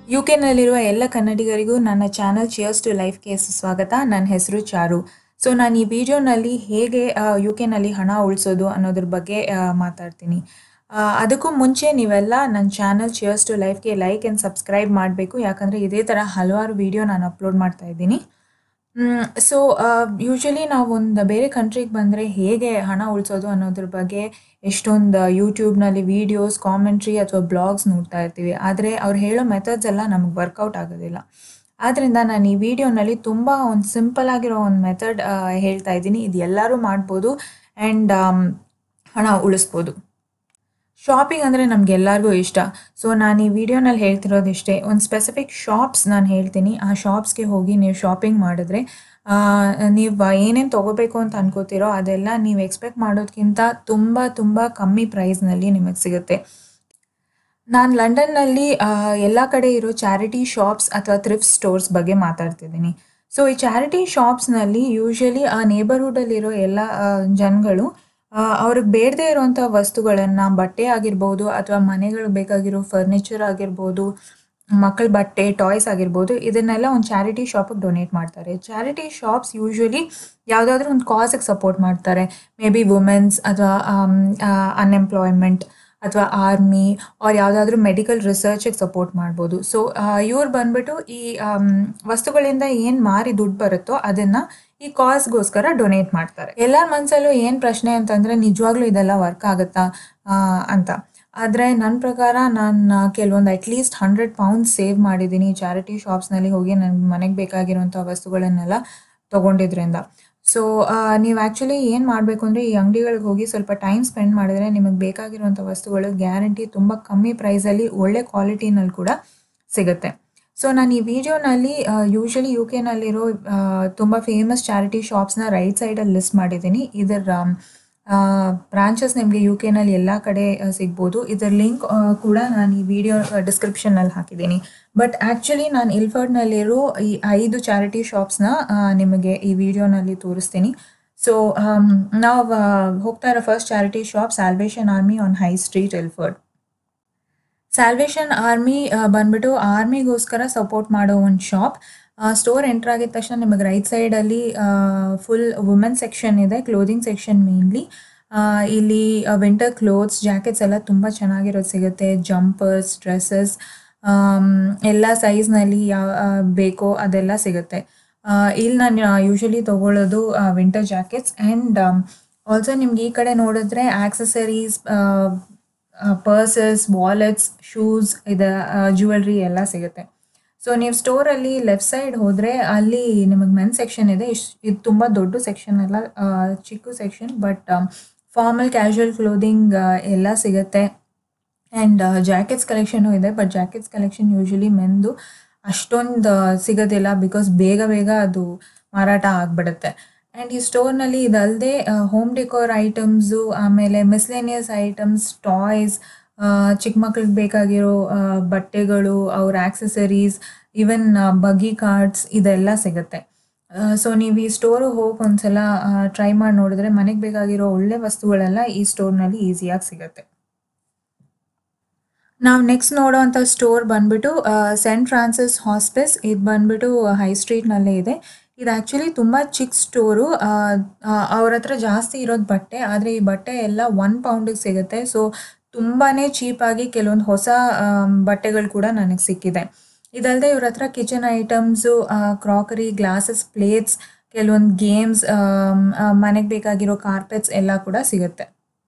you ಕೆನಲ್ಲಿರುವ ಎಲ್ಲ ಕನ್ನಡಿಗರಿಗೂ ನನ್ನ channel cheers to ಲೈಫ್ಗೆ ಸ್ವಾಗತ ನನ್ನ ಹೆಸರು ಚಾರು ಸೊ ನಾನು ಈ ವಿಡಿಯೋನಲ್ಲಿ ಹೇಗೆ ಯು ಕೆನಲ್ಲಿ ಹಣ ಉಳಿಸೋದು ಅನ್ನೋದ್ರ ಬಗ್ಗೆ ಆ, ಮಾತಾಡ್ತೀನಿ ಆ, ಅದಕ್ಕೂ ಮುಂಚೆ ನೀವೆಲ್ಲ ನನ್ನ ಚಾನಲ್ ಚಿಯರ್ಸ್ ಟು ಲೈಫ್ಗೆ ಲೈಕ್ ಆ್ಯಂಡ್ ಸಬ್ಸ್ಕ್ರೈಬ್ ಮಾಡಬೇಕು ಯಾಕಂದರೆ ಇದೇ ಥರ ಹಲವಾರು ವಿಡಿಯೋ ನಾನು ಅಪ್ಲೋಡ್ ಮಾಡ್ತಾ ಇದ್ದೀನಿ ಸೊ ಯೂಶ್ವಲಿ ನಾವು ಒಂದು ಬೇರೆ ಕಂಟ್ರಿಗೆ ಬಂದರೆ ಹೇಗೆ ಹಣ ಉಳಿಸೋದು ಅನ್ನೋದ್ರ ಬಗ್ಗೆ ಎಷ್ಟೊಂದು ಯೂಟ್ಯೂಬ್ನಲ್ಲಿ ವೀಡಿಯೋಸ್ ಕಾಮೆಂಟ್ರಿ ಅಥವಾ ಬ್ಲಾಗ್ಸ್ ನೋಡ್ತಾ ಇರ್ತೀವಿ ಆದರೆ ಅವ್ರು ಹೇಳೋ ಮೆಥಡ್ಸ್ ಎಲ್ಲ ನಮಗೆ ವರ್ಕೌಟ್ ಆಗೋದಿಲ್ಲ ಆದ್ದರಿಂದ ನಾನು ಈ ವಿಡಿಯೋನಲ್ಲಿ ತುಂಬ ಒಂದು ಸಿಂಪಲ್ ಆಗಿರೋ ಒಂದು ಮೆಥಡ್ ಹೇಳ್ತಾ ಇದ್ದೀನಿ ಇದು ಎಲ್ಲರೂ ಮಾಡ್ಬೋದು ಆ್ಯಂಡ್ ಹಣ ಉಳಿಸ್ಬೋದು ಶಾಪಿಂಗ್ ಅಂದರೆ ನಮಗೆಲ್ಲರಿಗೂ ಇಷ್ಟ ಸೊ ನಾನು ಈ ವಿಡಿಯೋನಲ್ಲಿ ಹೇಳ್ತಿರೋದು ಇಷ್ಟೇ ಒಂದು ಸ್ಪೆಸಿಫಿಕ್ ಶಾಪ್ಸ್ ನಾನು ಹೇಳ್ತೀನಿ ಆ ಶಾಪ್ಸ್ಗೆ ಹೋಗಿ ನೀವು ಶಾಪಿಂಗ್ ಮಾಡಿದ್ರೆ ನೀವು ಏನೇನು ತೊಗೋಬೇಕು ಅಂತ ಅನ್ಕೋತಿರೋ ಅದೆಲ್ಲ ನೀವು ಎಕ್ಸ್ಪೆಕ್ಟ್ ಮಾಡೋದಕ್ಕಿಂತ ತುಂಬ ತುಂಬ ಕಮ್ಮಿ ಪ್ರೈಸ್ನಲ್ಲಿ ನಿಮಗೆ ಸಿಗುತ್ತೆ ನಾನು ಲಂಡನ್ನಲ್ಲಿ ಎಲ್ಲ ಕಡೆ ಇರೋ ಚಾರಿಟಿ ಶಾಪ್ಸ್ ಅಥವಾ ಥ್ರಿಫ್ಟ್ ಸ್ಟೋರ್ಸ್ ಬಗ್ಗೆ ಮಾತಾಡ್ತಿದ್ದೀನಿ ಸೊ ಈ ಚಾರಿಟಿ ಶಾಪ್ಸ್ನಲ್ಲಿ ಯೂಶ್ವಲಿ ಆ ನೇಬರ್ಹುಡಲ್ಲಿರೋ ಎಲ್ಲ ಆ, ಜನಗಳು ಆ, ಅವ್ರಿಗೆ ಬೇಡದೇ ಇರುವಂಥ ವಸ್ತುಗಳನ್ನು ಬಟ್ಟೆ ಆಗಿರ್ಬೋದು ಅಥವಾ ಮನೆಗಳಿಗೆ ಬೇಕಾಗಿರೋ ಫರ್ನಿಚರ್ ಆಗಿರ್ಬೋದು ಮಕ್ಕಳ ಬಟ್ಟೆ ಟಾಯ್ಸ್ ಆಗಿರ್ಬೋದು ಇದನ್ನೆಲ್ಲ ಒಂದು ಚಾರಿಟಿ ಶಾಪಿಗೆ ಡೊನೇಟ್ ಮಾಡ್ತಾರೆ ಚಾರಿಟಿ ಶಾಪ್ಸ್ ಯೂಶ್ವಲಿ ಯಾವುದಾದ್ರೂ ಒಂದು ಕಾಸಿಗೆ ಸಪೋರ್ಟ್ ಮಾಡ್ತಾರೆ ಮೇ ಬಿ ವುಮೆನ್ಸ್ ಅಥವಾ ಅನ್ಎಂಪ್ಲಾಯ್ಮೆಂಟ್ ಅಥವಾ ಆರ್ಮಿ ಅವ್ರು ಯಾವುದಾದ್ರೂ ಮೆಡಿಕಲ್ ರಿಸರ್ಚಿಗೆ ಸಪೋರ್ಟ್ ಮಾಡ್ಬೋದು ಸೊ ಇವ್ರು ಬಂದ್ಬಿಟ್ಟು ಈ ಆಮ್, ವಸ್ತುಗಳಿಂದ ಏನು ಮಾರಿ ದುಡ್ಡು ಬರುತ್ತೋ ಅದನ್ನು ಈ ಕಾಸ್ಗೋಸ್ಕರ ಡೊನೇಟ್ ಮಾಡ್ತಾರೆ ಎಲ್ಲರ ಮನಸ್ಸಲ್ಲೂ ಏನು ಪ್ರಶ್ನೆ ಅಂತಂದರೆ ನಿಜವಾಗ್ಲೂ ಇದೆಲ್ಲ ವರ್ಕ್ ಆಗುತ್ತಾ ಆ, ಅಂತ ಆದರೆ ನನ್ನ ಪ್ರಕಾರ ನಾನು ಕೆಲವೊಂದು ಅಟ್ಲೀಸ್ಟ್ ಹಂಡ್ರೆಡ್ ಪೌಂಡ್ಸ್ ಸೇವ್ ಮಾಡಿದ್ದೀನಿ ಚಾರಿಟಿ ಶಾಪ್ಸ್ನಲ್ಲಿ ಹೋಗಿ ನನ್ನ ಮನೆಗೆ ಬೇಕಾಗಿರುವಂಥ ವಸ್ತುಗಳನ್ನೆಲ್ಲ ತೊಗೊಂಡಿದ್ರಿಂದ ಸೊ ನೀವು ಆ್ಯಕ್ಚುಲಿ ಏನು ಮಾಡಬೇಕು ಅಂದರೆ ಈ ಅಂಗಡಿಗಳಿಗೆ ಹೋಗಿ ಸ್ವಲ್ಪ ಟೈಮ್ ಸ್ಪೆಂಡ್ ಮಾಡಿದ್ರೆ ನಿಮಗೆ ಬೇಕಾಗಿರುವಂಥ ವಸ್ತುಗಳು ಗ್ಯಾರಂಟಿ ತುಂಬ ಕಮ್ಮಿ ಪ್ರೈಸಲ್ಲಿ ಒಳ್ಳೆ ಕ್ವಾಲಿಟಿನಲ್ಲಿ ಕೂಡ ಸಿಗುತ್ತೆ ಸೊ ನಾನು ಈ ವಿಡಿಯೋನಲ್ಲಿ ಯೂಶ್ವಲಿ ಯು ಕೆನಲ್ಲಿರೋ ತುಂಬ ಫೇಮಸ್ ಚಾರಿಟಿ ಶಾಪ್ಸ್ನ ರೈಟ್ ಸೈಡಲ್ಲಿ ಲಿಸ್ಟ್ ಮಾಡಿದ್ದೀನಿ ಇದರ ಬ್ರಾಂಚಸ್ ನಿಮಗೆ ಯು ಕೆನಲ್ಲಿ ಎಲ್ಲ ಕಡೆ ಆ, ಸಿಗ್ಬೋದು ಇದರ ಲಿಂಕ್ ಕೂಡ ನಾನು ಈ ವಿಡಿಯೋ ಡಿಸ್ಕ್ರಿಪ್ಷನಲ್ಲಿ ಹಾಕಿದ್ದೀನಿ ಬಟ್ ಆ್ಯಕ್ಚುಲಿ ನಾನು ಇಲ್ಫರ್ಡ್ನಲ್ಲಿರೋ ಈ ಐದು ಚಾರಿಟಿ ಶಾಪ್ಸ್ನ ನಿಮಗೆ ಈ ವಿಡಿಯೋನಲ್ಲಿ ತೋರಿಸ್ತೀನಿ ಸೊ ನಾವು ಹೋಗ್ತಾ ಇರೋ first charity shop Salvation Army on High Street Ilford Salvation Army ಬಂದ್ಬಿಟ್ಟು ಆರ್ಮಿಗೋಸ್ಕರ ಸಪೋರ್ಟ್ ಮಾಡೋ ಒಂದು ಶಾಪ್ ಸ್ಟೋರ್ ಎಂಟರ್ ಆಗಿದ ತಕ್ಷಣ ನಿಮಗೆ ರೈಟ್ ಸೈಡಲ್ಲಿ ಫುಲ್ ವುಮೆನ್ ಸೆಕ್ಷನ್ ಇದೆ ಕ್ಲೋದಿಂಗ್ ಸೆಕ್ಷನ್ ಮೇನ್ಲಿ ಇಲ್ಲಿ ವಿಂಟರ್ ಕ್ಲೋತ್ಸ್ ಜಾಕೆಟ್ಸ್ ಎಲ್ಲ ತುಂಬ ಚೆನ್ನಾಗಿರೋದು ಸಿಗುತ್ತೆ ಜಂಪರ್ಸ್ ಡ್ರೆಸ್ಸಸ್ ಎಲ್ಲ ಸೈಜ್ನಲ್ಲಿ ಯಾವ ಆ, ಬೇಕೋ ಅದೆಲ್ಲ ಸಿಗುತ್ತೆ ಆ, ಇಲ್ಲಿ ನಾನು ಯೂಶಲಿ ತೊಗೊಳ್ಳೋದು ವಿಂಟರ್ ಜಾಕೆಟ್ಸ್ ಆ್ಯಂಡ್ ಆಲ್ಸೋ ನಿಮ್ಗೆ ಈ ಕಡೆ ನೋಡಿದ್ರೆ ಆಕ್ಸೆಸರೀಸ್ ಪರ್ಸಸ್ ವಾಲೆಟ್ಸ್ ಶೂಸ್ ಇದು ಜ್ಯುವೆಲ್ರಿ ಎಲ್ಲ ಸಿಗುತ್ತೆ ಸೊ ನೀವು ಸ್ಟೋರಲ್ಲಿ ಲೆಫ್ಟ್ ಸೈಡ್ ಹೋದರೆ ಅಲ್ಲಿ ನಿಮಗೆ ಮೆನ್ ಸೆಕ್ಷನ್ ಇದೆ ಇಶ್ ಇದು ತುಂಬ ದೊಡ್ಡ ಸೆಕ್ಷನ್ ಅಲ್ಲ ಆ, ಚಿಕ್ಕ section but formal casual clothing ಎಲ್ಲ ಸಿಗುತ್ತೆ ಆ್ಯಂಡ್ ಜಾಕೆಟ್ಸ್ ಕಲೆಕ್ಷನು ಇದೆ ಬಟ್ ಜಾಕೆಟ್ಸ್ ಕಲೆಕ್ಷನ್ ಯೂಶಲಿ ಮೆನ್ದು ಅಷ್ಟೊಂದು ಸಿಗೋದಿಲ್ಲ ಬಿಕಾಸ್ ಬೇಗ ಬೇಗ ಅದು ಮಾರಾಟ ಆಗಿಬಿಡುತ್ತೆ ಆ್ಯಂಡ್ ಈ ಸ್ಟೋರ್ನಲ್ಲಿ ಇದಲ್ಲದೆ ಹೋಮ್ ಡೆಕೋರ್ ಐಟಮ್ಸು ಆಮೇಲೆ ಮಿಸ್ಲೇನಿಯಸ್ ಐಟಮ್ಸ್ ಟಾಯ್ಸ್ ಚಿಕ್ಕ ಮಕ್ಳಿಗೆ ಬೇಕಾಗಿರೋ ಆ, ಬಟ್ಟೆಗಳು ಅವ್ರ ಆಕ್ಸೆಸರೀಸ್ ಈವನ್ ಬಗ್ಗಿ ಕಾರ್ಡ್ಸ್ ಇದೆಲ್ಲ ಸಿಗುತ್ತೆ ಸೊ ನೀವು ಈ ಸ್ಟೋರು ಹೋಗಿ ಒಂದ್ಸಲ ಟ್ರೈ ಮಾಡಿ ನೋಡಿದ್ರೆ ಮನೆಗೆ ಬೇಕಾಗಿರೋ ಒಳ್ಳೆ ವಸ್ತುಗಳೆಲ್ಲ ಈ ಸ್ಟೋರ್ನಲ್ಲಿ ಈಸಿಯಾಗಿ ಸಿಗುತ್ತೆ ನಾವು ನೆಕ್ಸ್ಟ್ ನೋಡೋವಂಥ ಸ್ಟೋರ್ ಬಂದ್ಬಿಟ್ಟು ಸೆಂಟ್ ಫ್ರಾನ್ಸಿಸ್ ಹಾಸ್ಪಿಸ್ ಇದು ಬಂದ್ಬಿಟ್ಟು ಹೈ ಸ್ಟ್ರೀಟ್ನಲ್ಲೇ ಇದೆ ಇದು ಆ್ಯಕ್ಚುಲಿ ತುಂಬ ಚಿಕ್ಕ ಸ್ಟೋರು ಅವ್ರ ಹತ್ರ ಜಾಸ್ತಿ ಇರೋದು ಬಟ್ಟೆ ಆದರೆ ಈ ಬಟ್ಟೆ ಎಲ್ಲ ಒನ್ ಪೌಂಡಿಗೆ ಸಿಗುತ್ತೆ ಸೊ ತುಂಬಾ ಚೀಪಾಗಿ ಕೆಲವೊಂದು ಹೊಸ ಆಮ್, ಬಟ್ಟೆಗಳು ಕೂಡ ನನಗೆ ಸಿಕ್ಕಿದೆ ಇದಲ್ಲದೆ ಇವ್ರ ಹತ್ರ kitchen items crockery glasses plates ಕೆಲವೊಂದು ಗೇಮ್ಸ್ ಮನೆಗೆ ಬೇಕಾಗಿರೋ ಕಾರ್ಪೆಟ್ಸ್ ಎಲ್ಲ ಕೂಡ ಸಿಗುತ್ತೆ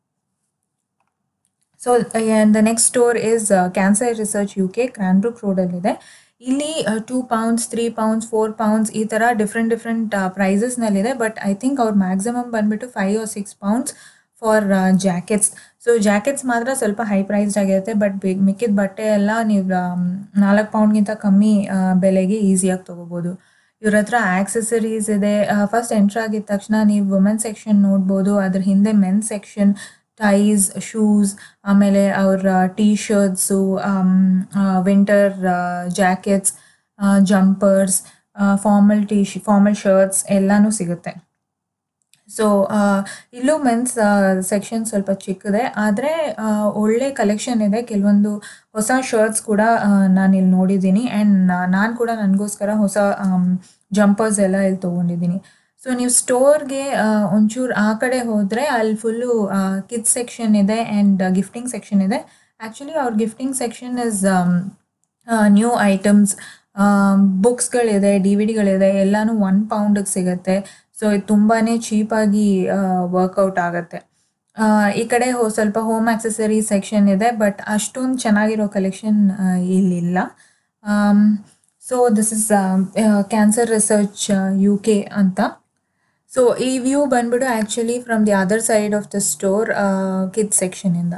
so the next store is Cancer Research U K Cranbrook ರೋಡಲ್ಲಿದೆ ಇಲ್ಲಿ two pounds three pounds four pounds ಈ ಥರ ಡಿಫ್ರೆಂಟ್ ಡಿಫ್ರೆಂಟ್ ಪ್ರೈಸಸ್ನಲ್ಲಿದೆ ಬಟ್ ಐ ಥಿಂಕ್ ಅವ್ರ ಮ್ಯಾಕ್ಸಿಮಮ್ ಬಂದ್ಬಿಟ್ಟು five or six pounds for jackets so jackets ಮಾತ್ರ ಸ್ವಲ್ಪ ಹೈ ಪ್ರೈಸ್ಡ್ ಆಗಿರುತ್ತೆ ಬಟ್ ಮಿಕ್ಕಿದ ಬಟ್ಟೆ ಎಲ್ಲ ನೀವು ನಾಲ್ಕು ಪೌಂಡ್ಗಿಂತ ಕಮ್ಮಿ ಆ, ಬೆಲೆಗೆ ಈಸಿಯಾಗಿ ತೊಗೋಬೋದು ಇವ್ರ ಹತ್ರ ಆಕ್ಸೆಸರೀಸ್ ಇದೆ ಫಸ್ಟ್ ಎಂಟ್ರ್ ಆಗಿದ ತಕ್ಷಣ ನೀವು ವುಮೆನ್ ಸೆಕ್ಷನ್ ನೋಡ್ಬೋದು ಅದ್ರ ಹಿಂದೆ ಮೆನ್ ಸೆಕ್ಷನ್ ಟೈಸ್ ಶೂಸ್ ಆಮೇಲೆ ಅವ್ರ T shirts winter jackets jumpers formal T formal shirts ಎಲ್ಲನೂ ಸಿಗುತ್ತೆ ಸೊ ಇಲ್ಲೂ ಮೆನ್ಸ್ ಸೆಕ್ಷನ್ ಸ್ವಲ್ಪ ಚಿಕ್ಕದೆ ಆದರೆ ಒಳ್ಳೆ ಕಲೆಕ್ಷನ್ ಇದೆ ಕೆಲವೊಂದು ಹೊಸ ಶರ್ಟ್ಸ್ ಕೂಡ ನಾನು ಇಲ್ಲಿ ನೋಡಿದ್ದೀನಿ ಆ್ಯಂಡ್ ನಾನು ಕೂಡ ನನಗೋಸ್ಕರ ಹೊಸ ಜಂಪರ್ಸ್ ಎಲ್ಲ ಇಲ್ಲಿ ತೊಗೊಂಡಿದ್ದೀನಿ ಸೊ ನೀವು ಸ್ಟೋರ್ಗೆ ಒಂಚೂರು ಆ ಕಡೆ ಹೋದರೆ ಅಲ್ಲಿ ಫುಲ್ಲು ಕಿಡ್ಸ್ ಸೆಕ್ಷನ್ ಇದೆ ಆ್ಯಂಡ್ ಗಿಫ್ಟಿಂಗ್ ಸೆಕ್ಷನ್ ಇದೆ ಆ್ಯಕ್ಚುಲಿ ಅವ್ರ gifting section is new items ಬುಕ್ಸ್ಗಳಿದೆ ಡಿ ವಿ ಡಿಗಳಿದೆ ಎಲ್ಲನೂ ಒನ್ ಪೌಂಡಿಗೆ ಸಿಗುತ್ತೆ ಸೊ ಇದು ತುಂಬಾ ಚೀಪಾಗಿ ವರ್ಕೌಟ್ ಆಗುತ್ತೆ ಆ, ಈ ಕಡೆ ಹೋ ಸ್ವಲ್ಪ ಹೋಮ್ ಆಕ್ಸೆಸರಿ ಸೆಕ್ಷನ್ ಇದೆ ಬಟ್ ಅಷ್ಟೊಂದು ಚೆನ್ನಾಗಿರೋ ಕಲೆಕ್ಷನ್ ಇಲ್ಲಿಲ್ಲ so this is Cancer Research U K ಅಂತ ಸೊ ಈ ವ್ಯೂ ಬಂದ್ಬಿಟ್ಟು actually from the other side of the store kid ಸೆಕ್ಷನಿಂದ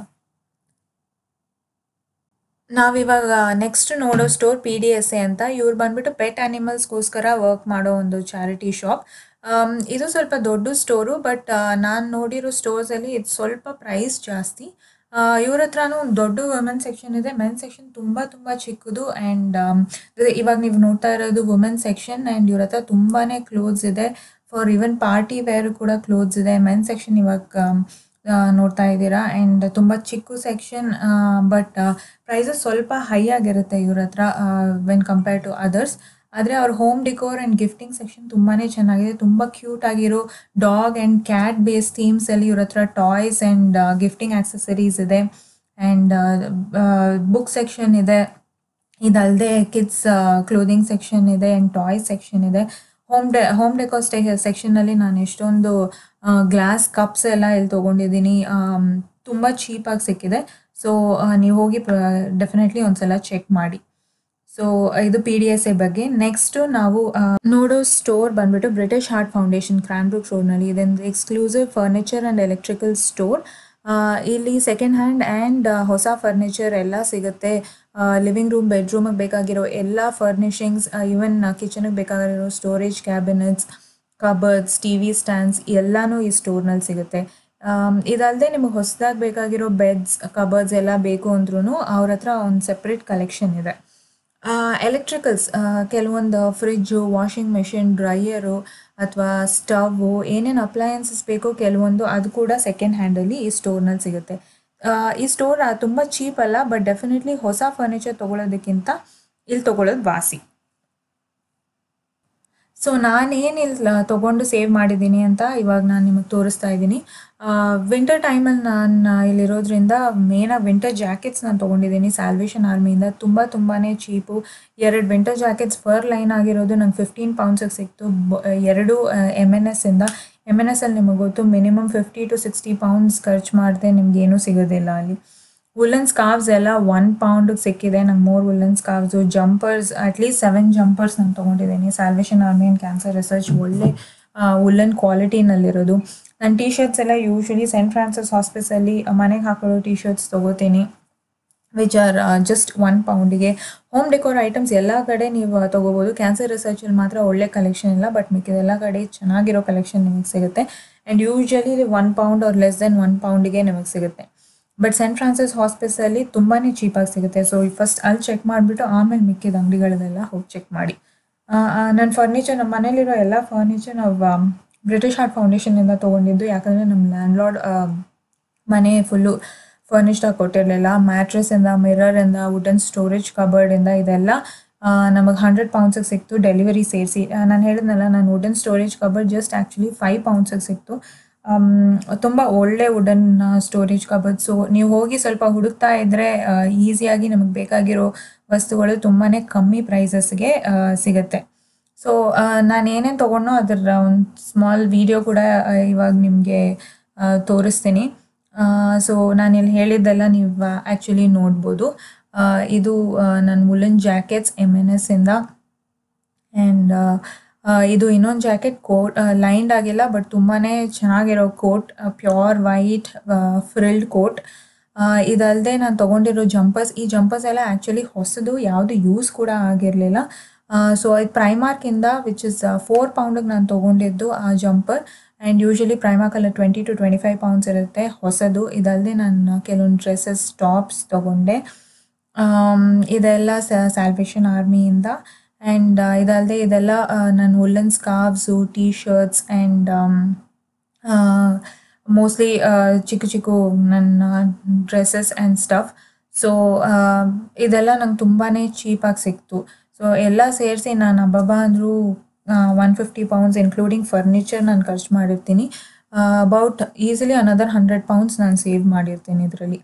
ನಾವಿವಾಗ ನೆಕ್ಸ್ಟ್ ನೋಡೋ store P D S A ಅಂತ ಇವ್ರು ಬಂದ್ಬಿಟ್ಟು ಪೆಟ್ ಆನಿಮಲ್ಸ್ಗೋಸ್ಕರ ವರ್ಕ್ ಮಾಡೋ ಒಂದು ಚಾರಿಟಿ ಶಾಪ್ ಇದು ಸ್ವಲ್ಪ ದೊಡ್ಡ ಸ್ಟೋರು ಬಟ್ ನಾನು ನೋಡಿರೋ ಸ್ಟೋರ್ಸಲ್ಲಿ ಇದು ಸ್ವಲ್ಪ ಪ್ರೈಸ್ ಜಾಸ್ತಿ ಇವ್ರ ಹತ್ರನೂ ದೊಡ್ಡ ವುಮೆನ್ ಸೆಕ್ಷನ್ ಇದೆ ಮೆನ್ ಸೆಕ್ಷನ್ ತುಂಬ ತುಂಬ ಚಿಕ್ಕದು ಆ್ಯಂಡ್ ಇವಾಗ ನೀವು ನೋಡ್ತಾ ಇರೋದು ವುಮೆನ್ ಸೆಕ್ಷನ್ ಆ್ಯಂಡ್ ಇವ್ರ ಹತ್ರ ತುಂಬಾ ಕ್ಲೋತ್ಸ್ ಇದೆ ಫಾರ್ ಇವನ್ ಪಾರ್ಟಿ ವೇರ್ ಕೂಡ ಕ್ಲೋತ್ಸ್ ಇದೆ ಮೆನ್ ಸೆಕ್ಷನ್ ಇವಾಗ ಆ, ನೋಡ್ತಾ ಇದ್ದೀರಾ ಆ್ಯಂಡ್ ತುಂಬ ಚಿಕ್ಕ ಸೆಕ್ಷನ್ ಬಟ್ ಪ್ರೈಸಸ್ ಸ್ವಲ್ಪ ಹೈ ಆಗಿರುತ್ತೆ ಇವ್ರ ಹತ್ರ ವೆನ್ ಕಂಪೇರ್ ಟು ಅದರ್ಸ್ ಆದರೆ ಅವ್ರ home decor and gifting section ತುಂಬಾ ಚೆನ್ನಾಗಿದೆ ತುಂಬ ಕ್ಯೂಟ್ ಆಗಿರೋ ಡಾಗ್ ಆ್ಯಂಡ್ ಕ್ಯಾಟ್ ಬೇಸ್ ಥೀಮ್ಸಲ್ಲಿ ಇವ್ರ ಹತ್ರ ಟಾಯ್ಸ್ ಆ್ಯಂಡ್ ಗಿಫ್ಟಿಂಗ್ ಆಕ್ಸೆಸರೀಸ್ ಇದೆ ಆ್ಯಂಡ್ ಬುಕ್ ಸೆಕ್ಷನ್ ಇದೆ ಇದಲ್ಲದೆ ಕಿಡ್ಸ್ ಕ್ಲೋದಿಂಗ್ ಸೆಕ್ಷನ್ ಇದೆ ಆ್ಯಂಡ್ ಟಾಯ್ಸ್ ಸೆಕ್ಷನ್ ಇದೆ ಹೋಮ್ ಡೆ ಹೋಮ್ ಡೆಕೋರ್ ಸ್ಟೇ ಸೆಕ್ಷನಲ್ಲಿ ನಾನು ಎಷ್ಟೊಂದು ಗ್ಲಾಸ್ ಕಪ್ಸ್ ಎಲ್ಲ ಇಲ್ಲಿ ತೊಗೊಂಡಿದ್ದೀನಿ ತುಂಬ ಚೀಪಾಗಿ ಸಿಕ್ಕಿದೆ ಸೊ ನೀವು ಹೋಗಿ ಡೆಫಿನೆಟ್ಲಿ ಒಂದ್ಸಲ ಚೆಕ್ ಮಾಡಿ ಸೊ ಇದು ಪಿ ಡಿ ಎಸ್ ಎ ಬಗ್ಗೆ ನೆಕ್ಸ್ಟ್ ನಾವು ಆ, ನೋಡೋ ಸ್ಟೋರ್ ಬಂದ್ಬಿಟ್ಟು ಬ್ರಿಟಿಷ್ ಹಾರ್ಟ್ ಫೌಂಡೇಶನ್ ಕ್ರಾನ್ಬ್ರೂಕ್ ರೋಡ್ನಲ್ಲಿ ಇದೊಂದು exclusive furniture and electrical store ಇಲ್ಲಿ ಸೆಕೆಂಡ್ ಹ್ಯಾಂಡ್ ಆ್ಯಂಡ್ ಹೊಸ ಫರ್ನಿಚರ್ ಎಲ್ಲ ಸಿಗುತ್ತೆ ಲಿವಿಂಗ್ ರೂಮ್ ಬೆಡ್ರೂಮಿಗೆ ಬೇಕಾಗಿರೋ ಎಲ್ಲ ಫರ್ನಿಷಿಂಗ್ಸ್ ಈವನ್ ಕಿಚನ್ಗೆ ಬೇಕಾಗಿರೋ storage cabinets cupboards T V stands ಎಲ್ಲನೂ ಈ ಸ್ಟೋರ್ನಲ್ಲಿ ಸಿಗುತ್ತೆ ಇದಲ್ಲದೆ ನಿಮಗೆ ಹೊಸದಾಗಿ ಬೇಕಾಗಿರೋ ಬೆಡ್ಸ್ ಕಬರ್ಡ್ಸ್ ಎಲ್ಲ ಬೇಕು ಅಂದ್ರೂ ಅವ್ರ ಹತ್ರ ಒಂದು ಸೆಪ್ರೇಟ್ ಕಲೆಕ್ಷನ್ ಇದೆ ಎಲೆಕ್ಟ್ರಿಕಲ್ಸ್ ಕೆಲವೊಂದು ಫ್ರಿಜ್ಜು ವಾಷಿಂಗ್ ಮೆಷಿನ್ ಡ್ರೈಯರು ಅಥವಾ ಸ್ಟವ್ವು ಏನೇನು ಅಪ್ಲಯನ್ಸಸ್ ಬೇಕೋ ಕೆಲವೊಂದು ಅದು ಕೂಡ ಸೆಕೆಂಡ್ ಹ್ಯಾಂಡಲ್ಲಿ ಈ ಸ್ಟೋರ್ನಲ್ಲಿ ಸಿಗುತ್ತೆ ಆ, ಈ ಸ್ಟೋರ್ ತುಂಬ ಚೀಪ್ ಅಲ್ಲ ಬಟ್ ಡೆಫಿನೆಟ್ಲಿ ಹೊಸ ಫರ್ನಿಚರ್ ತೊಗೊಳೋದಕ್ಕಿಂತ ಇಲ್ಲಿ ತೊಗೊಳೋದು ವಾಸಿ ಸೊ ನಾನೇನು ಇಲ್ಲಿ ತೊಗೊಂಡು ಸೇವ್ ಮಾಡಿದ್ದೀನಿ ಅಂತ ಇವಾಗ ನಾನು ನಿಮಗೆ ತೋರಿಸ್ತಾ ಇದ್ದೀನಿ ವಿಂಟರ್ ಟೈಮಲ್ಲಿ ನಾನು ಇಲ್ಲಿರೋದ್ರಿಂದ ಮೇನಾಗಿ ವಿಂಟರ್ ಜಾಕೆಟ್ಸ್ ನಾನು ತೊಗೊಂಡಿದ್ದೀನಿ ಸ್ಯಾಲ್ವೇಷನ್ ಆರ್ಮಿಯಿಂದ ತುಂಬ ತುಂಬಾ ಚೀಪು ಎರಡು ವಿಂಟರ್ ಜಾಕೆಟ್ಸ್ ಫರ್ ಲೈನ್ ಆಗಿರೋದು ನಂಗೆ ಫಿಫ್ಟೀನ್ ಪೌಂಡ್ಸಿಗೆ ಸಿಕ್ತು ಬ- ಎರಡು ಎಮ್ ಎನ್ ಎಸ್ ಇಂದ ಎಮ್ ಎನ್ ಎಸ್ ಅಲ್ಲಿ ನಿಮಗೆ ಗೊತ್ತು minimum fifty to sixty pounds ಖರ್ಚು ಮಾಡಿದೆ ನಿಮ್ಗೆ ಏನೂ ಸಿಗೋದಿಲ್ಲ ಅಲ್ಲಿ ವುಲ್ಲನ್ ಸ್ಕಾರ್ವ್ಸ್ ಎಲ್ಲ ಒನ್ ಪೌಂಡಿಗೆ ಸಿಕ್ಕಿದೆ ನಂಗೆ ಮೂರು woollen scarves jumpers at least seven jumpers ನಾನು ತೊಗೊಂಡಿದ್ದೀನಿ Salvation Army and Cancer Research ಒಳ್ಳೆ ವುಲ್ಲನ್ ಕ್ವಾಲಿಟಿನಲ್ಲಿರೋದು ನನ್ನ ಟೀ ಶರ್ಟ್ಸ್ ಎಲ್ಲ ಯೂಶ್ವಲಿ ಸೆಂಟ್ ಫ್ರಾನ್ಸಿಸ್ ಹಾಸ್ಪಿಸಲ್ಲಿ ಮನೆಗೆ ಹಾಕೊಳ್ಳೋ ಟೀ ಶರ್ಟ್ಸ್ ತೊಗೋತೀನಿ ವಿಚ್ ಆರ್ ಜಸ್ಟ್ ಒನ್ ಪೌಂಡಿಗೆ ಹೋಮ್ ಡೆಕೋರ್ ಐಟಮ್ಸ್ ಎಲ್ಲ ಕಡೆ ನೀವು ತೊಗೋಬೋದು ಕ್ಯಾನ್ಸರ್ ರಿಸರ್ಚಲ್ಲಿ ಮಾತ್ರ ಒಳ್ಳೆ ಕಲೆಕ್ಷನ್ ಇಲ್ಲ ಬಟ್ ಮಿಕ್ಕಿದೆಲ್ಲ ಕಡೆ ಚೆನ್ನಾಗಿರೋ ಕಲೆಕ್ಷನ್ ನಿಮಗೆ ಸಿಗುತ್ತೆ and usually one pound or less then one ಪೌಂಡಿಗೆ ನಿಮಗೆ ಸಿಗುತ್ತೆ ಬಟ್ ಸೆಂಟ್ ಫ್ರಾನ್ಸಿಸ್ ಹಾಸ್ಪಿಸಲ್ಲಿ ತುಂಬಾ ಚೀಪಾಗಿ ಸಿಗುತ್ತೆ ಸೊ ಫಸ್ಟ್ ಅಲ್ಲಿ ಚೆಕ್ ಮಾಡಿಬಿಟ್ಟು ಆಮೇಲೆ ಮಿಕ್ಕಿದ ಅಂಗಡಿಗಳನ್ನೆಲ್ಲ ಹೋಗಿ ಚೆಕ್ ಮಾಡಿ ನನ್ನ ಫರ್ನಿಚರ್ ನಮ್ಮ ಮನೇಲಿರೋ ಎಲ್ಲ ಫರ್ನಿಚರ್ ನಾವು ಬ್ರಿಟಿಷ್ ಹಾರ್ಟ್ ಫೌಂಡೇಶನಿಂದ ತೊಗೊಂಡಿದ್ದು ಯಾಕಂದರೆ ನಮ್ಮ ಲ್ಯಾಂಡ್ಲಾರ್ಡ್ ಮನೆ ಫುಲ್ಲು ಫರ್ನಿಶ್ಡಾಗಿ ಕೊಟ್ಟಿರಲಿಲ್ಲ ಮ್ಯಾಟ್ರೆಸ್ಸಿಂದ ಮಿರರಿಂದ ವುಡನ್ ಸ್ಟೋರೇಜ್ ಕಬರ್ಡಿಂದ ಇದೆಲ್ಲ ನಮಗೆ ಹಂಡ್ರೆಡ್ ಪೌಂಡ್ಸಿಗೆ ಸಿಕ್ತು ಡೆಲಿವರಿ ಸೇರಿಸಿ ನಾನು ಹೇಳಿದ್ನಲ್ಲ ನಾನು wooden storage cupboard just actually five ಪೌಂಡ್ಸಿಗೆ ಸಿಕ್ತು ತುಂಬ ಒಳ್ಳೆ ವುಡನ್ ಸ್ಟೋರೇಜ್ ಕಬರ್ಡ್ ಸೊ ನೀವು ಹೋಗಿ ಸ್ವಲ್ಪ ಹುಡುಕ್ತಾ ಇದ್ದರೆ ಈಸಿಯಾಗಿ ನಮಗೆ ಬೇಕಾಗಿರೋ ವಸ್ತುಗಳು ತುಂಬಾ ಕಮ್ಮಿ ಪ್ರೈಸಸ್ಗೆ ಸಿಗುತ್ತೆ ಸೊ ನಾನು ಏನೇನು ತೊಗೊಂಡೋ ಅದರ ಒಂದು ಸ್ಮಾಲ್ ವಿಡಿಯೋ ಕೂಡ ಆ, ಇವಾಗ ನಿಮಗೆ ತೋರಿಸ್ತೀನಿ ಸೊ ನಾನು ಇಲ್ಲಿ ಹೇಳಿದ್ದೆಲ್ಲ ನೀವು ಆ್ಯಕ್ಚುಲಿ ನೋಡ್ಬೋದು ಆ, ಇದು ನನ್ನ woollen jackets M N S ಇಂದ ಆ್ಯಂಡ್ ಇದು ಇನ್ನೊಂದು ಜಾಕೆಟ್ ಕೋಟ್ ಲೈನ್ಡ್ ಆಗಿಲ್ಲ ಬಟ್ ತುಂಬಾ ಚೆನ್ನಾಗಿರೋ coat pure white frilled coat ಇದಲ್ಲದೆ ನಾನು ತೊಗೊಂಡಿರೋ ಜಂಪರ್ಸ್ ಈ ಜಂಪರ್ಸ್ ಎಲ್ಲ ಆ್ಯಕ್ಚುಲಿ ಹೊಸದು ಯಾವುದು ಯೂಸ್ ಕೂಡ ಆಗಿರಲಿಲ್ಲ ಸೊ ಇದು ಪ್ರೈಮಾರ್ಕಿಂದ ವಿಚ್ ಇಸ್ ಫೋರ್ ಪೌಂಡಿಗೆ ನಾನು ತೊಗೊಂಡಿದ್ದು ಆ ಜಂಪರ್ ಆ್ಯಂಡ್ ಯೂಶಲಿ ಪ್ರೈಮಾರ್ಕಲ್ಲಿ twenty two twenty five pounds ಇರುತ್ತೆ ಹೊಸದು ಇದಲ್ಲದೆ ನಾನು ಕೆಲವೊಂದು ಡ್ರೆಸ್ಸಸ್ ಟಾಪ್ಸ್ ತೊಗೊಂಡೆ ಆಮ್, ಇದೆಲ್ಲ ಸ್ಯಾಲ್ವೇಷನ್ ಆರ್ಮಿಯಿಂದ ಆ್ಯಂಡ್ ಇದಲ್ಲದೆ ಇದೆಲ್ಲ ನನ್ನ woollen scarves T shirts and mostly ಚಿಕ್ಕ ಚಿಕ್ಕ ನನ್ನ ಡ್ರೆಸ್ಸಸ್ ಆ್ಯಂಡ್ ಸ್ಟಫ್ ಸೊ ಇದೆಲ್ಲ ನಂಗೆ ತುಂಬಾ ಚೀಪಾಗಿ ಸಿಕ್ತು ಸೊ ಎಲ್ಲ ಸೇರಿಸಿ ನಾನು ಅಬ್ಬಬ್ಬ ಅಂದರೂ one fifty pounds including furniture ನಾನು ಖರ್ಚು ಮಾಡಿರ್ತೀನಿ about easily another hundred pounds ನಾನು ಸೇವ್ ಮಾಡಿರ್ತೀನಿ ಇದರಲ್ಲಿ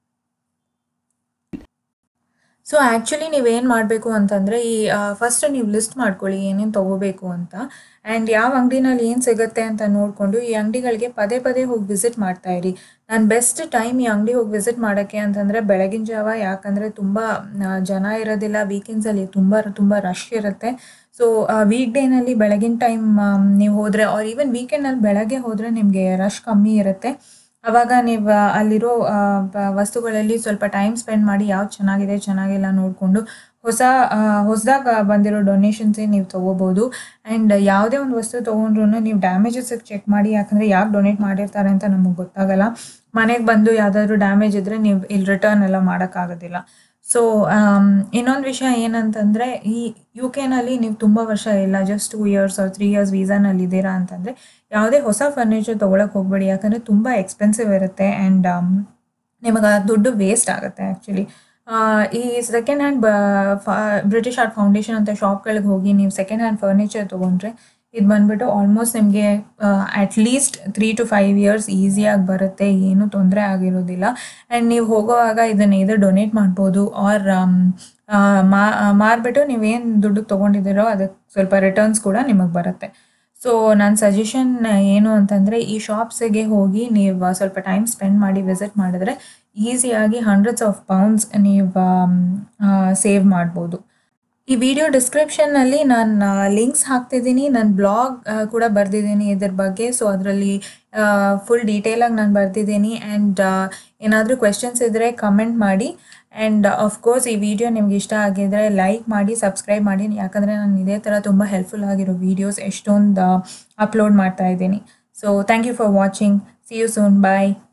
ಸೊ ಆ್ಯಕ್ಚುಲಿ ನೀವೇನು ಮಾಡಬೇಕು ಅಂತಂದರೆ ಈ ಫಸ್ಟ್ ನೀವು ಲಿಸ್ಟ್ ಮಾಡ್ಕೊಳ್ಳಿ ಏನೇನು ತೊಗೋಬೇಕು ಅಂತ ಆ್ಯಂಡ್ ಯಾವ ಅಂಗಡಿನಲ್ಲಿ ಏನು ಸಿಗುತ್ತೆ ಅಂತ ನೋಡಿಕೊಂಡು ಈ ಅಂಗಡಿಗಳಿಗೆ ಪದೇ ಪದೇ ಹೋಗಿ ವಿಸಿಟ್ ಮಾಡ್ತಾ ಇರಿ ನಾನು ಬೆಸ್ಟ್ ಟೈಮ್ ಈ ಅಂಗಡಿ ಹೋಗಿ ವಿಸಿಟ್ ಮಾಡೋಕ್ಕೆ ಅಂತಂದರೆ ಬೆಳಗಿನ ಜಾವ ಯಾಕಂದರೆ ತುಂಬ ಜನ ಇರೋದಿಲ್ಲ ವೀಕೆಂಡ್ಸಲ್ಲಿ ತುಂಬ ತುಂಬ ರಶ್ ಇರುತ್ತೆ ಸೊ ವೀಕ್ ಡೇನಲ್ಲಿ ಬೆಳಗಿನ ಟೈಮ್ ನೀವು ಹೋದರೆ ಆರ್ ಈವನ್ ವೀಕೆಂಡಲ್ಲಿ ಬೆಳಗ್ಗೆ ಹೋದರೆ ನಿಮಗೆ ರಶ್ ಕಮ್ಮಿ ಇರುತ್ತೆ ಅವಾಗ ನೀವು ಅಲ್ಲಿರೋ ವಸ್ತುಗಳಲ್ಲಿ ಸ್ವಲ್ಪ ಟೈಮ್ ಸ್ಪೆಂಡ್ ಮಾಡಿ ಯಾವ್ದು ಚೆನ್ನಾಗಿದೆ ಚೆನ್ನಾಗಿಲ್ಲ ನೋಡಿಕೊಂಡು ಹೊಸ ಹೊಸದಾಗ ಬಂದಿರೋ ಡೊನೇಷನ್ಸೇ ನೀವು ತೊಗೋಬೋದು ಆ್ಯಂಡ್ ಯಾವುದೇ ಒಂದು ವಸ್ತು ತೊಗೊಂಡ್ರು ನೀವು ಡ್ಯಾಮೇಜಸ್ ಚೆಕ್ ಮಾಡಿ ಯಾಕಂದರೆ ಯಾಕೆ ಡೊನೇಟ್ ಮಾಡಿರ್ತಾರೆ ಅಂತ ನಮಗೆ ಗೊತ್ತಾಗಲ್ಲ ಮನೆಗೆ ಬಂದು ಯಾವುದಾದ್ರೂ ಡ್ಯಾಮೇಜ್ ಇದ್ದರೆ ನೀವು ಇಲ್ಲಿ ರಿಟರ್ನ್ ಎಲ್ಲ ಮಾಡೋಕ್ಕಾಗೋದಿಲ್ಲ ಸೊ ಇನ್ನೊಂದು ವಿಷಯ ಏನಂತಂದರೆ ಈ ಯು ಕೆನಲ್ಲಿ ನೀವು ತುಂಬ ವರ್ಷ ಇಲ್ಲ just two years or three years ವೀಸಾನಲ್ಲಿ ಇದ್ದೀರಾ ಅಂತಂದರೆ ಯಾವುದೇ ಹೊಸ ಫರ್ನಿಚರ್ ತೊಗೊಳಕ್ಕೆ ಹೋಗಬೇಡಿ ಯಾಕಂದರೆ ತುಂಬ ಎಕ್ಸ್ಪೆನ್ಸಿವ್ ಇರುತ್ತೆ ಆ್ಯಂಡ್ ನಿಮಗೆ ಆ ದುಡ್ಡು ವೇಸ್ಟ್ ಆಗುತ್ತೆ ಆ್ಯಕ್ಚುಲಿ ಈ ಸೆಕೆಂಡ್ ಹ್ಯಾಂಡ್ ಬ ಬ್ರಿಟಿಷ್ ಆರ್ಟ್ ಫೌಂಡೇಶನ್ ಅಂತ ಶಾಪ್ಗಳಿಗೆ ಹೋಗಿ ನೀವು ಸೆಕೆಂಡ್ ಹ್ಯಾಂಡ್ ಫರ್ನಿಚರ್ ತೊಗೊಂಡ್ರೆ ಇದು ಬಂದ್ಬಿಟ್ಟು ಆಲ್ಮೋಸ್ಟ್ ನಿಮಗೆ at least three to five years ಈಸಿಯಾಗಿ ಬರುತ್ತೆ ಏನೂ ತೊಂದರೆ ಆಗಿರೋದಿಲ್ಲ ಆ್ಯಂಡ್ ನೀವು ಹೋಗೋವಾಗ ಇದನ್ನು ಇದು ಡೊನೇಟ್ ಮಾಡ್ಬೋದು ಆರ್ ಮಾ ಮಾರ್ಬಿಟ್ಟು ನೀವೇನು ದುಡ್ಡಿಗೆ ತೊಗೊಂಡಿದ್ದೀರೋ ಅದಕ್ಕೆ ಸ್ವಲ್ಪ ರಿಟರ್ನ್ಸ್ ಕೂಡ ನಿಮಗೆ ಬರುತ್ತೆ ಸೊ ನನ್ನ ಸಜೆಷನ್ ಏನು ಅಂತಂದರೆ ಈ ಶಾಪ್ಸಿಗೆ ಹೋಗಿ ನೀವು ಸ್ವಲ್ಪ ಟೈಮ್ ಸ್ಪೆಂಡ್ ಮಾಡಿ ವಿಸಿಟ್ ಮಾಡಿದ್ರೆ ಈಸಿಯಾಗಿ ಹಂಡ್ರೆಡ್ಸ್ ಆಫ್ ಪೌಂಡ್ಸ್ ನೀವು ಸೇವ್ ಮಾಡ್ಬೋದು ಈ ವಿಡಿಯೋ ಡಿಸ್ಕ್ರಿಪ್ಷನ್ನಲ್ಲಿ ನಾನು ಲಿಂಕ್ಸ್ ಹಾಕ್ತಿದ್ದೀನಿ ನನ್ನ ಬ್ಲಾಗ್ ಕೂಡ ಬರೆದಿದ್ದೀನಿ ಇದ್ರ ಬಗ್ಗೆ ಸೊ ಅದರಲ್ಲಿ ಫುಲ್ ಡೀಟೇಲಾಗಿ ನಾನು ಬರೆದಿದ್ದೀನಿ ಆ್ಯಂಡ್ ಏನಾದರೂ ಕ್ವೆಶನ್ಸ್ ಇದ್ದರೆ ಕಮೆಂಟ್ ಮಾಡಿ ಆ್ಯಂಡ್ ಅಫ್ಕೋರ್ಸ್ ಈ ವಿಡಿಯೋ ನಿಮ್ಗೆ ಇಷ್ಟ ಆಗಿದ್ರೆ ಲೈಕ್ ಮಾಡಿ ಸಬ್ಸ್ಕ್ರೈಬ್ ಮಾಡಿ ಯಾಕಂದರೆ ನಾನು ಇದೇ ಥರ ತುಂಬ ಹೆಲ್ಪ್ಫುಲ್ ಆಗಿರೋ ವೀಡಿಯೋಸ್ ಎಷ್ಟೊಂದು ಅಪ್ಲೋಡ್ ಮಾಡ್ತಾ ಇದ್ದೀನಿ so thank you for watching see you soon bye